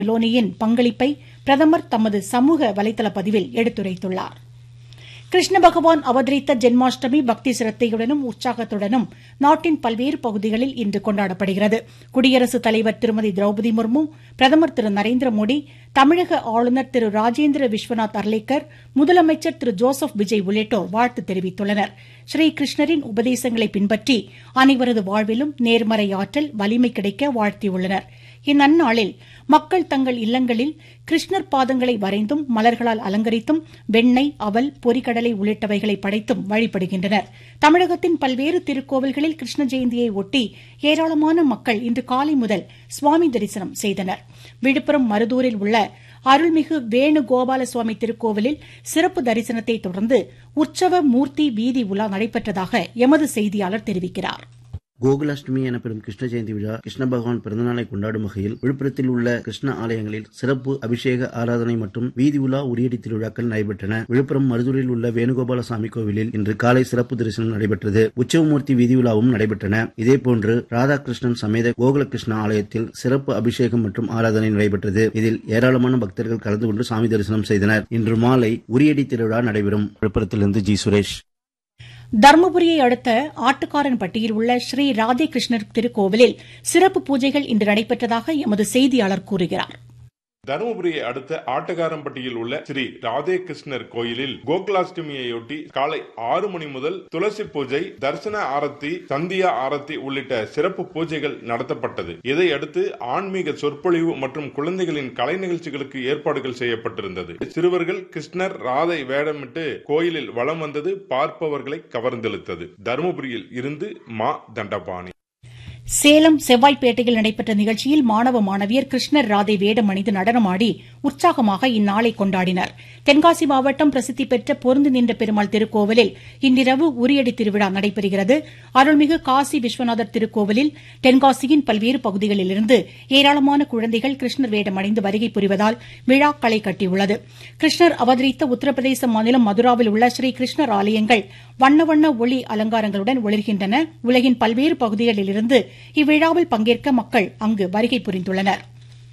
லோனியின் பங்களிப்பை பிரதமர் தமது சமூக வலைதள பதிவில் எடுத்துரைத்துள்ளார் கிருஷ்ண பகவான் அவதரித்த ஜென்மாஷ்டமி பக்தி சிரத்தையுடனும் உற்சாகத்துடனும் நாட்டின் பல்வேறு பகுதிகளில் இன்று கொண்டாடப்படுகிறது குடியரசுத் தலைவர் திருமதி திரௌபதி முர்மு பிரதமர் திரு நரேந்திர மோடி தமிழக ஆளுநர் திரு ராஜேந்திர விஸ்வநாத் அர்லேக்கர் முதலமைச்சர் திரு ஜோசப் விஜய் உள்ளிட்டோர் வாழ்த்து தெரிவித்துள்ளனர் ஸ்ரீ கிருஷ்ணரின் உபதேசங்களை பின்பற்றி அனைவரது வாழ்விலும் நேர்மறை ஆற்றல் வலிமை கிடைக்க வாழ்த்தியுள்ளனர் இந்நன்னாளில் மக்கள் தங்கள் இல்லங்களில் கிருஷ்ணர் பாதங்களை வரைந்தும் மலர்களால் அலங்கரித்தும் வெண்ணெய் அவல் பொரிகடலை உள்ளிட்டவைகளை படைத்தும் வழிபடுகின்றனர் தமிழகத்தின் பல்வேறு திருக்கோவில்களில் கிருஷ்ண ஜெயந்தியை ஒட்டி ஏராளமான மக்கள் இன்று காலை முதல் சுவாமி தரிசனம் செய்தனர் விழுப்புரம் மருதூரில் உள்ள அருள்மிகு வேணுகோபால சுவாமி திருக்கோவிலில் சிறப்பு தரிசனத்தை தொடர்ந்து உற்சவ மூர்த்தி வீதி உலா நடைபெற்றதாக எமது செய்தியாளர் தெரிவிக்கிறார் கோகுலாஷ்டமி எனப்படும் கிருஷ்ண ஜெயந்தி விழா கிருஷ்ண பகவான் பிறந்தநாளை கொண்டாடும் வகையில் விழுப்புரத்தில் உள்ள கிருஷ்ண ஆலயங்களில் சிறப்பு அபிஷேக ஆராதனை மற்றும் வீதி உலா உரியடி திருவிழாக்கள் நடைபெற்றன விழுப்புரம் மருதூரில் உள்ள வேணுகோபால சாமி கோவிலில் இன்று காலை சிறப்பு தரிசனம் நடைபெற்றது உற்சவமூர்த்தி வீதி உலாவும் நடைபெற்றன இதேபோன்று ராதாகிருஷ்ணன் சமேத கோகுலகிருஷ்ண ஆலயத்தில் சிறப்பு அபிஷேகம் மற்றும் ஆராதனை நடைபெற்றது இதில் ஏராளமான பக்தர்கள் கலந்து கொண்டு சாமி தரிசனம் செய்தனர் இன்று மாலை உரியடி திருவிழா நடைபெறும் விழுப்புரத்திலிருந்து ஜி சுரேஷ் தருமபுரியை அடுத்த ஆட்டுக்காரன்பட்டியில் உள்ள ஸ்ரீ ராதே கிருஷ்ணர் திருக்கோவிலில் சிறப்பு பூஜைகள் இன்று நடைபெற்றதாக எமது செய்தியாளர் கூறுகிறார் தருமபுரியை அடுத்த ஆட்டக்காரம்பட்டியில் உள்ள ஸ்ரீ ராதே கிருஷ்ணர் கோயிலில் கோகுலாஷ்டமியையொட்டி காலை ஆறு மணி முதல் துளசி பூஜை தரிசன ஆரத்தி சந்தியா ஆரத்தி உள்ளிட்ட சிறப்பு பூஜைகள் நடத்தப்பட்டது இதையடுத்து ஆன்மீக சொற்பொழிவு மற்றும் குழந்தைகளின் கலை நிகழ்ச்சிகளுக்கு ஏற்பாடுகள் செய்யப்பட்டிருந்தது சிறுவர்கள் கிருஷ்ணர் ராதை வேடமிட்டு கோயிலில் வலம் வந்தது பார்ப்பவர்களை கவர்ந்தெழுத்தது தருமபுரியில் இருந்து மா தண்டபாணி சேலம் செவ்வாய்ப்பேட்டையில் நடைபெற்ற நிகழ்ச்சியில் மாணவ மாணவியர் கிருஷ்ணர் ராதை வேடம் அணிந்து நடனமாடி உற்சாகமாக இந்நாளை கொண்டாடினர் தென்காசி மாவட்டம் பிரசித்தி பெற்ற பொருந்து நின்ற பெருமாள் திருக்கோவிலில் இன்றிரவு உரியடி திருவிழா நடைபெறுகிறது அருள்மிகு காசி விஸ்வநாதர் திருக்கோவிலில் தென்காசியின் பல்வேறு பகுதிகளிலிருந்து ஏராளமான குழந்தைகள் கிருஷ்ணர் வேடம் அணிந்து வருகை புரிவதால் விழா களை கட்டியுள்ளது கிருஷ்ணர் அவதரித்த உத்தரப்பிரதேச மாநிலம் மதுராவில் உள்ள ஸ்ரீ கிருஷ்ணர் ஆலயங்கள் வண்ண வண்ண ஒளி அலங்காரங்களுடன் ஒளிர்கின்றன உலகின் பல்வேறு பகுதிகளிலிருந்து இவ்விழாவில் பங்கேற்க மக்கள் அங்கு வருகை புரிந்துள்ளனர்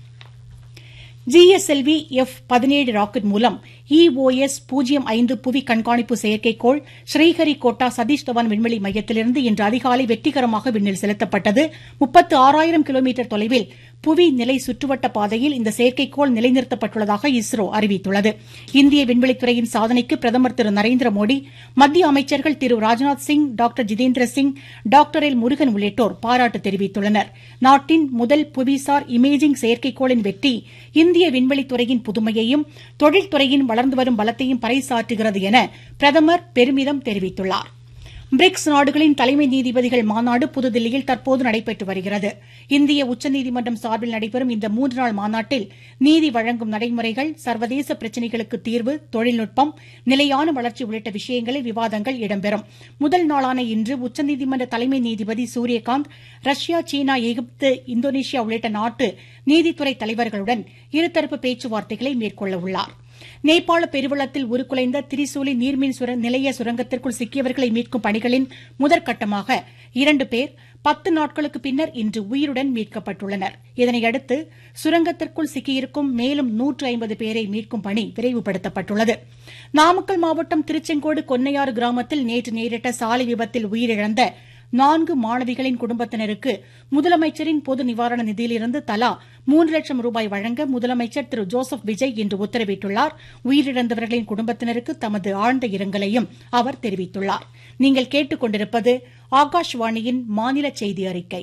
ஜிஎஸ்எல்வி எஃப் பதினேழு ராக்கெட் மூலம் இஓஎஸ் பூஜ்ஜியம் ஐந்து புவி கண்காணிப்பு செயற்கைக்கோள் ஸ்ரீஹரிகோட்டா சதீஷ் தவான் விண்வெளி மையத்திலிருந்து இன்று அதிகாலை வெற்றிகரமாக விண்ணில் செலுத்தப்பட்டது முப்பத்து ஆறாயிரம் கிலோமீட்டர் தொலைவில் புவி நிலை சுற்றுவட்ட பாதையில் இந்த செயற்கைக்கோள் நிலைநிறுத்தப்பட்டுள்ளதாக இஸ்ரோ அறிவித்துள்ளது இந்திய விண்வெளித்துறையின் சாதனைக்கு பிரதமர் திரு நரேந்திர மோடி மத்திய அமைச்சர்கள் Thiru Rajnath Singh doctor Jitendra Singh doctor L Murugan உள்ளிட்டோர் பாராட்டு தெரிவித்துள்ளனர் நாட்டின் முதல் புவிசார் இமேஜிங் செயற்கைக்கோளின் வெற்றி இந்திய விண்வெளித்துறையின் புதுமையையும் தொழில்துறையின் வளர்ந்து வரும் பலத்தையும் பறைசாற்றுகிறது என பிரதமர் பெருமிதம் தெரிவித்துள்ளார் பிரிக்ஸ் நாடுகளின் தலைமை நீதிபதிகள் மாநாடு புதுதில்லியில் தற்போது நடைபெற்று வருகிறது இந்திய உச்சநீதிமன்றம் சார்பில் நடைபெறும் இந்த மூன்று நாள் மாநாட்டில் நீதி வழங்கும் நடைமுறைகள் சர்வதேச பிரச்சினைகளுக்கு தீர்வு தொழில்நுட்பம் நிலையான வளர்ச்சி உள்ளிட்ட விஷயங்களில் விவாதங்கள் இடம்பெறும் முதல் நாளான இன்று உச்சநீதிமன்ற தலைமை நீதிபதி Suryakant Russia China Egypt Indonesia உள்ளிட்ட நாட்டு நீதித்துறை தலைவர்களுடன் இருதரப்பு பேச்சுவார்த்தைகளை மேற்கொள்ள உள்ளாா் நேபாள பெருவெள்ளத்தில் உருக்குலைந்த திரிசூலி நீர்மின் நிலைய சுரங்கத்திற்குள் சிக்கியவர்களை மீட்கும் பணிகளின் முதற்கட்டமாக இரண்டு பேர் பத்து நாட்களுக்கு பின்னர் இன்று உயிருடன் மீட்கப்பட்டுள்ளனர் இதனையடுத்து சுரங்கத்திற்குள் சிக்கியிருக்கும் மேலும் நூற்று ஐம்பது பேரை மீட்கும் பணி விரைவுபடுத்தப்பட்டுள்ளது நாமக்கல் மாவட்டம் திருச்செங்கோடு கொன்னையாறு கிராமத்தில் நேற்று நேரிட்ட சாலை விபத்தில் உயிரிழந்த நான்கு மாணவிகளின் குடும்பத்தினருக்கு முதலமைச்சரின் பொது நிவாரண நிதியிலிருந்து தலா மூன்று லட்சம் ரூபாய் வழங்க முதலமைச்சர் திரு ஜோசப் விஜய் இன்று உத்தரவிட்டுள்ளார் உயிரிழந்தவர்களின் குடும்பத்தினருக்கு தமது ஆழ்ந்த இரங்கலையும் அவர் தெரிவித்துள்ளார் நீங்கள் கேட்டுக் கொண்டிருப்பது ஆகாஷ்வாணியின் மாநில செய்தி அறிக்கை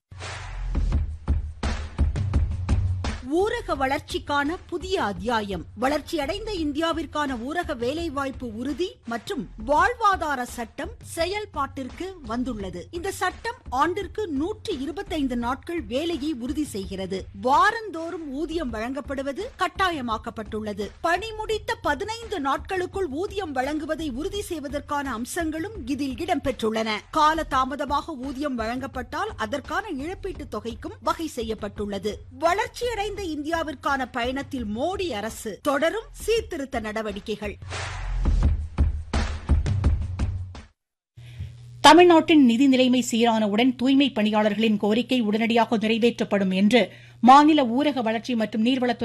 ஊரக வளர்ச்சிக்கான புதிய அத்தியாயம் வளர்ச்சியடைந்த இந்தியாவிற்கான ஊரக வேலைவாய்ப்பு உறுதி மற்றும் வாழ்வாதார சட்டம் செயல்பாட்டிற்கு வந்துள்ளது இந்த சட்டம் ஆண்டிற்கு நூற்றி இருபத்தைந்து நாட்கள் வேலையை உறுதி செய்கிறது வாரந்தோறும் ஊதியம் வழங்கப்படுவது கட்டாயமாக்கப்பட்டுள்ளது பணி முடித்த பதினைந்து நாட்களுக்குள் ஊதியம் வழங்குவதை உறுதி செய்வதற்கான அம்சங்களும் இதில் இடம்பெற்றுள்ளன கால தாமதமாக ஊதியம் வழங்கப்பட்டால் அதற்கான இழப்பீட்டு தொகைக்கும் வகை செய்யப்பட்டுள்ளது வளர்ச்சியடைந்த இந்தியாவிற்கான பயணத்தில் மோடி அரசு தொடரும் சீர்திருத்த நடவடிக்கைகள் தமிழ்நாட்டின் நிதி நிலைமை சீரானவுடன் தூய்மை பணியாளர்களின் கோரிக்கை உடனடியாக நிறைவேற்றப்படும் என்று மாநில ஊரக வளர்ச்சி மற்றும் நீர்வளத்துறை